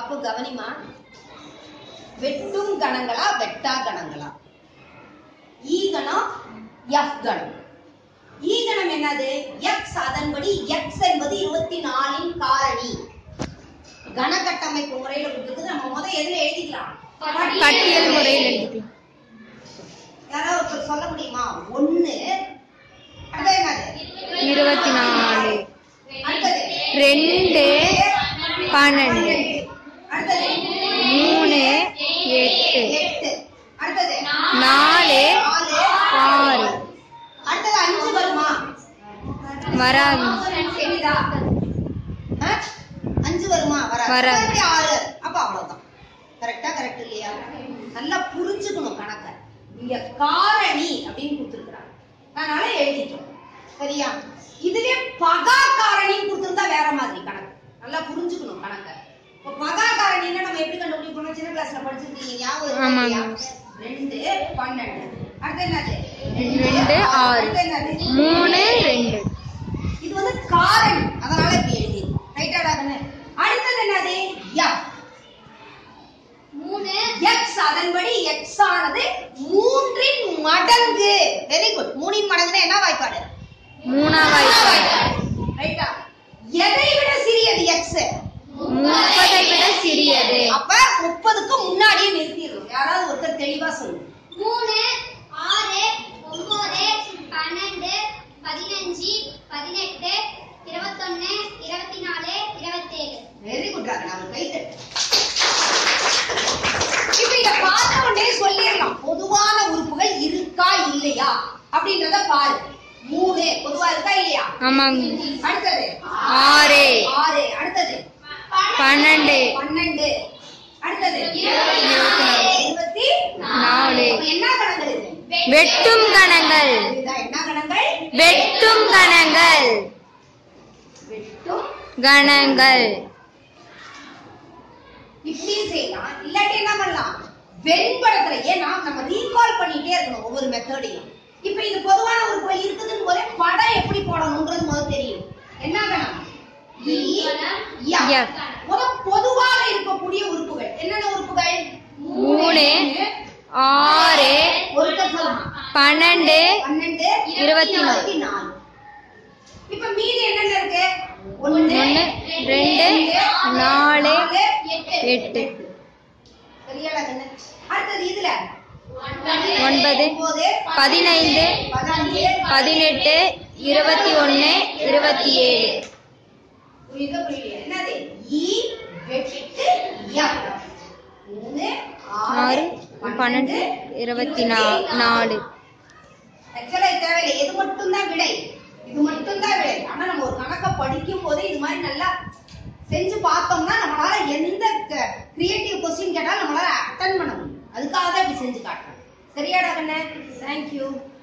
அப்போ கவனிமா வெட்டும் கணங்களா வெட்டா கணங்களா ஈ கணம் எஃப் கணம் ஈ கணம் என்னது எக்ஸ் அதன்படி எக்ஸ் என்பது இருபத்தி நாலின் காரணி கணக்கட்டமைப்பு முறையில கொடுத்துருக்கு நம்ம முத எதுல எழுதிக்கலாம் பட்டியல் முறையில் எழுதிக்கலாம் யாராவது ஒருத்தர் சொல்ல முடியுமா ஒண்ணு அடுத்தது என்னது இருபத்தி நாலு அடுத்தது ரெண்டு பன்னெண்டு அடுத்தது மூணு எட்டு எட்டு அடுத்தது நாலு நாலு ஆறு அடுத்தது அஞ்சு வருமா வராது தெரியுதா ஆ? அஞ்சு வருமா வராது வராது. மறுபடி ஆறு அப்ப அவ்வளவுதான் கரெக்டா கரெக்ட் இல்லையா நல்லா புரிஞ்சுக்கணும் கணக்க இங்க காரணி அப்படின்னு கொடுத்துருக்காங்க அதனால எழுதிட்டோம் சரியா இதுவே பகா காரணின்னு கொடுத்திருந்தா வேற மாதிரி கணக்கு நல்லா புரிஞ்சுக்கணும் கணக்க இப்ப பகா காரணின்னா நம்ம எப்படி கண்டுபிடிக்கணும் சின்ன கிளாஸ்ல படிச்சிருக்கீங்க ஞாபகம் இருக்கா ஆமாங்க. இல்லையா? ரெண்டு பன்னெண்டு அடுத்து என்னது ரெண்டு ஆறு அடுத்து என்னது மூணு ரெண்டு இது வந்து காரணி அதனால இப்படி எழுதி ரைட்டாடா கண்ணு அடுத்தது என்னது எஃப் மூணு எக்ஸ் அதன்படி எக்ஸ் ஆனது மூன்றின் மடங்கு வெரி குட் மூணின் மடங்குனா என்ன வாய்ப்பாடு மூணாவாய் ரைட்டா எதை விட சிறியது எக்ஸ் முப்பதை விட சிறியது அப்ப முப்பதுக்கு முன்னாடியே நிறுத்திடணும் யாராவது ஒருத்தர் தெளிவா சொல்லுங்க மூணு ஆறு ஒன்பது பன்னெண்டு பதினஞ்சு பதினெட்டு இருபத்தொன்னு இருபத்தி நாலு இருபத்தேழு வெரி குட் ராகனா ஒரு கை தட்டு இப்ப இத பார்த்த உடனே சொல்லிடலாம் பொதுவான உறுப்புகள் இருக்கா இல்லையா அப்படின்றத பாரு மூணு பொதுவா இருக்கா இல்லையா ஆமாங்க அடுத்தது ஆறு ஆறு அடுத்தது பன்னெண்டு பன்னெண்டு அடுத்தது நாலு. இருபத்தி நாலு அப்ப என்ன கணங்கள் இது வெட்டும் கணங்கள் இதுதான் என்ன கணங்கள் வெட்டும் கணங்கள் வெட்டும் கணங்கள் இப்படியும் செய்யலாம் இல்லாட்டி என்ன பண்ணலாம் வெண்படத்துல ஏன்னா நம்ம ரீகால் பண்ணிட்டே இருக்கணும் ஒவ்வொரு மெத்தடையும் இப்ப இது பொதுவான உறுப்புகள் இருக்குதுன்னு போதே படம் எப்படி போடணும்ன்றது முதல் தெரியும் என்ன கணம் ஈ, யா. யா. முத பொதுவாக இருக்கக்கூடிய உறுப்புகள் என்னென்ன உறுப்புகள் மூணு ஆறு ஒருத்தர் சொல்லலாம் பன்னெண்டு பன்னெண்டு இருபத்தி நாலு. இருபத்தி நாலு இப்ப மீதி என்னென்ன இருக்கு ஒண்ணு ஒண்ணு ரெண்டு நாலு எட்டு சரியாடா கண்ணு அடுத்தது இதுல ஒன்பது ஒன்பது பதினைந்து பதினஞ்சு பதினெட்டு இருபத்தி ஒன்னு இருபத்தி ஏழு புரியுதா புரியலையா என்னது ஈ வெட்டு எம் மூணு ஆறு ஆறு பன்னெண்டு இருபத்தி நா- நாலு ஆக்சுவலா இது தேவையில்லை எது மட்டும்தான் விடை இது மட்டும்தான் விடை ஆனா நம்ம ஒரு கணக்கை படிக்கும் போது இது மாதிரி நல்லா செஞ்சு பார்த்தோம்னா நம்மளால எந்த கிரியேட்டிவ் கொஸ்டின் கேட்டாலும் நம்மளால அட்டன் பண்ண முடியும் அதுக்காக தான் இப்படி செஞ்சு காட்டுறேன் சரியாடா கண்ணே தேங்க்யூ